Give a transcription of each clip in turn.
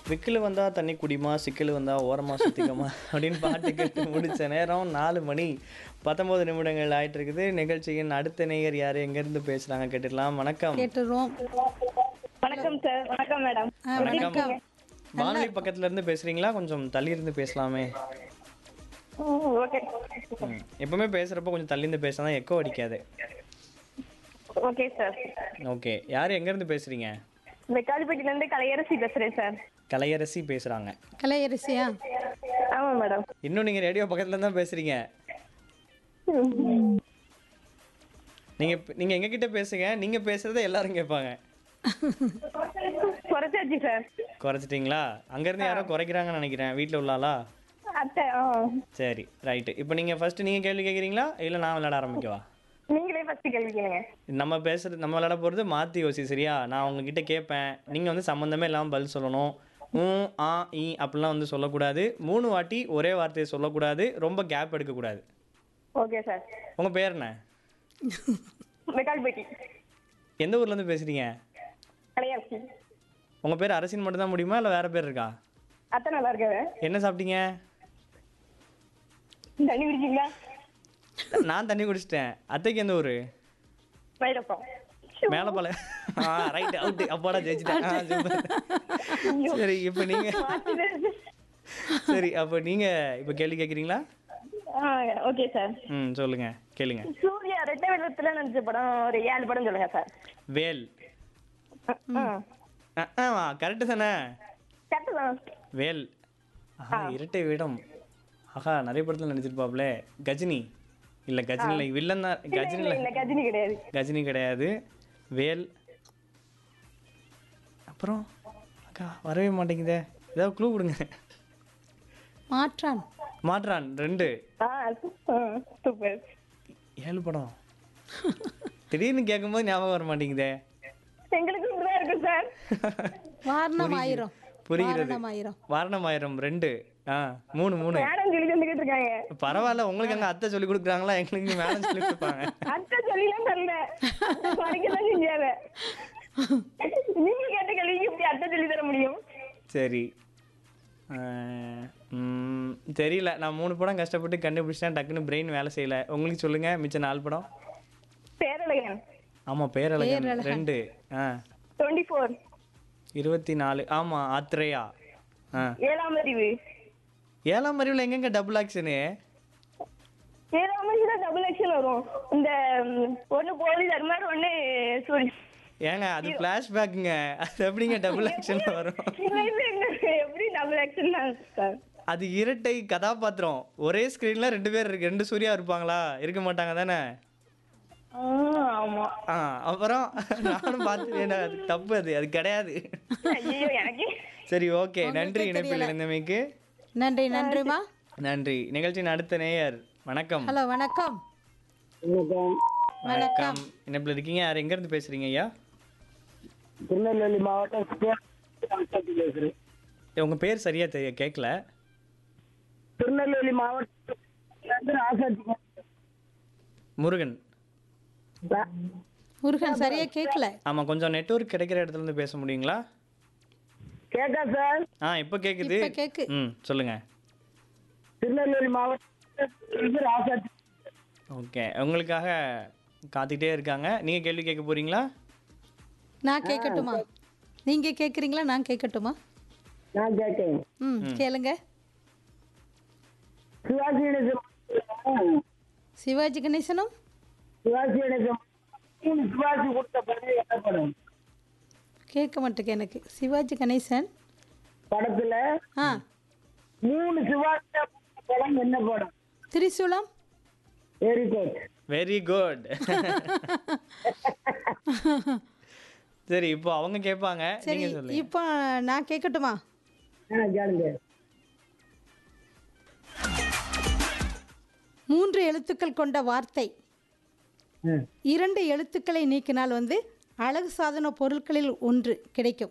விக்கில் வந்தா தண்ணி குடிமா சிக்கல் வந்தா ஓரமா சுத்திக்கமா அப்படின்னு பாட்டு கேட்டு முடிச்ச நேரம் நாலு மணி பத்தொன்பது நிமிடங்கள் ஆயிட்டு இருக்குது நிகழ்ச்சியின் அடுத்த நேயர் யாரு எங்க இருந்து பேசுறாங்க கேட்டுடலாம் வணக்கம் கேட்டுருவோம் வணக்கம் சார் வணக்கம் மேடம் ஆ, வணக்கம் வானொலி பக்கத்துல இருந்து பேசுறீங்களா கொஞ்சம் தள்ளி இருந்து பேசலாமே ஓகே ம். எப்பவுமே பேசுறப்ப கொஞ்சம் தள்ளி இருந்து பேசினா எக்கோ அடிக்காது ஓகே சார் ஓகே யார் எங்க இருந்து பேசுறீங்க வெக்காலிப்பட்டில இருந்து கலையரசி பேசுறேன் சார் கலையரசி பேசுறாங்க கலையரிசியா ஆமா மேடம் இன்னும் நீங்க ரேடியோ பக்கத்துல தான் பேசுறீங்க நீங்க நீங்க எங்க கிட்ட பேசுங்க நீங்க பேசுறத எல்லாரும் கேட்பாங்க குறைச்சாச்சு சார் குறைச்சிட்டிங்களா அங்கேருந்து யாரோ குறைக்கிறாங்கன்னு நினைக்கிறேன் வீட்டில் உள்ளாளா அத்தை ஆ சரி ரைட்டு இப்போ நீங்கள் ஃபர்ஸ்ட் நீங்கள் கேள்வி கேட்குறீங்களா இல்லை நான் விளையாட ஆரம்பிக்கவா நீங்களே ஃபர்ஸ்ட் கேள்வி கேளுங்க நம்ம பேசுறது நம்ம விளையாட போகிறது மாற்றி யோசி சரியா நான் உங்ககிட்ட கேட்பேன் நீங்கள் வந்து சம்மந்தமே இல்லாமல் பதில் சொல்லணும் ம் ஆ இ அப்படிலாம் வந்து சொல்லக்கூடாது மூணு வாட்டி ஒரே வார்த்தையை சொல்லக்கூடாது ரொம்ப கேப் எடுக்கக்கூடாது ஓகே சார் உங்கள் பேர் என்ன வெக்காலிப்பட்டி எந்த ஊர்லேருந்து பேசுகிறீங்க கலையரசி உங்கள் பேர் அரசின் மட்டும்தான் முடியுமா இல்லை வேறு பேர் இருக்கா அத்தை நல்லா இருக்காரு என்ன சாப்பிட்டீங்க தண்ணி குடிச்சிங்களா நான் தண்ணி குடிச்சிட்டேன் அத்தைக்கு எந்த ஊர் வைரப்பம் மேலப்பாளைய ஆ ரைட் அவுட் அப்பாடா ஜெயிச்சிட்டேன் ஆ, super. சரி இப்போ நீங்க சரி அப்போ நீங்க இப்போ கேள்வி கேட்குறீங்களா ஓகே சார் ம் சொல்லுங்க கேளுங்க சூர்யா ரெட்டை வெள்ளத்துல நடிச்ச படம் ஒரு ஏழு படம் சொல்லுங்க சார் வேல் ஆ கரெக்டு தானே கரெக்டு தான் வேல் ஆஹா இரட்டை வேடம் ஆஹா நிறைய படத்தில் நடிச்சிருப்பாப்லே கஜினி இல்லை கஜினி இல்லை வில்லன் தான் கஜினி இல்ல இல்லை இல்ல கஜினி கிடையாது கஜினி கிடையாது வேல் அப்புறம் அக்கா வரவே மாட்டேங்குதே ஏதாவது க்ளூ கொடுங்க மாற்றான் மாற்றான் ரெண்டு ஆ சூப்பர் ஏழு படம் திடீர்னு கேட்கும்போது ஞாபகம் வர மாட்டேங்குதே எங்களுக்கு இப்படிதான் இருக்கு சார் வாரணம் ஆயிரம் புரிகிறது வாரணம் ஆயிரம் வாரணமாயிரம் ரெண்டு ஆ மூணு மூணு மேடம் சொல்லி தந்துகிட்டு இருக்காங்க பரவாயில்ல உங்களுக்கு அங்கே அத்தை சொல்லி கொடுக்குறாங்களா எங்களுக்கு மேடம் சொல்லி கொடுப்பாங்க அத்தை சொல்லிலாம் தரல படிக்கதான் செஞ்சாரு நீங்க கேட்ட கேள்விக்கு இப்படி அத்தை சொல்லி தர முடியும் சரி ஆ, ம், தெரியல நான் மூணு படம் கஷ்டப்பட்டு கண்டுபிடிச்சேன் டக்குன்னு பிரெயின் வேலை செய்யல உங்களுக்கு சொல்லுங்க மிச்சம் நாலு படம் பேரழகன் ஆமாம் பேரழகன் ரெண்டு ஆ டுவெண்ட்டி ஃபோர் இருபத்தி நாலு ஆமாம் ஆத்ரேயா ஆ ஏழாம் அறிவு ஏழாம் அறிவில் எங்கெங்க டபுள் ஆக்ஷனு ஏழாம் அறிவு தான் டபுள் ஆக்ஷன் வரும் இந்த ம், ஒண்ணு போலீஸ் அது மாதிரி ஒண்ணு சூரி ஏங்க அது ஃப்ளாஷ்பேக்குங்க அது எப்படிங்க டபுள் ஆக்ஷன் வரும் இல்ல, இல்ல, இல்ல, எப்படி டபுள் ஆக்ஷன் தான் சார் அது இரட்டை கதாபாத்திரம் ஒரே ஸ்க்ரீனில் ரெண்டு பேர் இருக்கு ரெண்டு சூர்யா இருப்பாங்களா இருக்க மாட்டாங்க தானே ஆ, ஆமா ஆ அப்புறம் நானும் பார்த்து அது தப்பு அது அது கிடையாது ஐயோ எனக்கு சரி ஓகே நன்றி இணைப்பில் இருந்தமைக்கு நன்றி நன்றிமா நன்றி நிகழ்ச்சியின் அடுத்த நேயர் வணக்கம் ஹலோ வணக்கம் வணக்கம் இணைப்பில் இருக்கீங்க யார் எங்கேருந்து பேசுறீங்க ஐயா திருநெல்வேலி மாவட்டம் பேசுறேன் உங்கள் பேர் சரியாக தெரிய கேட்கல திருநெல்வேலி மாவட்டம் ராசாத்தி முருகன் முருகன் சரியா கேட்கல ஆமாம் கொஞ்சம் நெட்வொர்க் கிடைக்கிற இடத்துல இருந்து பேச முடியுங்களா கேட்கா சார் ஆ இப்போ கேட்குது இப்ப கேக்கு ம் சொல்லுங்க திருநெல்வேலி மாவட்டம் ராசாத்தி ஓகே உங்களுக்காக காத்துக்கிட்டே இருக்காங்க நீங்கள் கேள்வி கேட்க போறீங்களா நான் கேட்கட்டுமா நீங்க கேக்குறீங்களா நான் கேட்கட்டுமா நான் கேட்கேன் ம் கேளுங்க சிவாஜி கணேசன் சிவாஜி கணேசனும் சிவாஜி கணேசன் சிவாஜி கொடுத்த படம் என்ன படம் கேட்க மாட்டேங்க எனக்கு சிவாஜி கணேசன் படத்துல ஆ மூணு சிவாஜி படம் என்ன படம் திரிசூலம் வெரி குட் வெரி குட் சரி இப்போ அவங்க கேட்பாங்க சரி நீங்க சொல்லுங்க இப்போ நான் கேட்கட்டுமா ஆ கேளுங்க மூன்று எழுத்துக்கள் கொண்ட வார்த்தை ம். இரண்டு எழுத்துக்களை நீக்கினால் வந்து அழகு சாதன பொருட்களில் ஒன்று கிடைக்கும்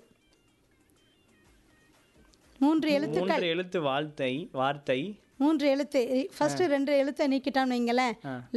மூன்று எழுத்துக்கள் மூன்று எழுத்து வாழ்த்தை வார்த்தை மூன்று எழுத்து ஃபர்ஸ்ட் ரெண்டு எழுத்தை நீக்கிட்டான்னு வைங்களேன்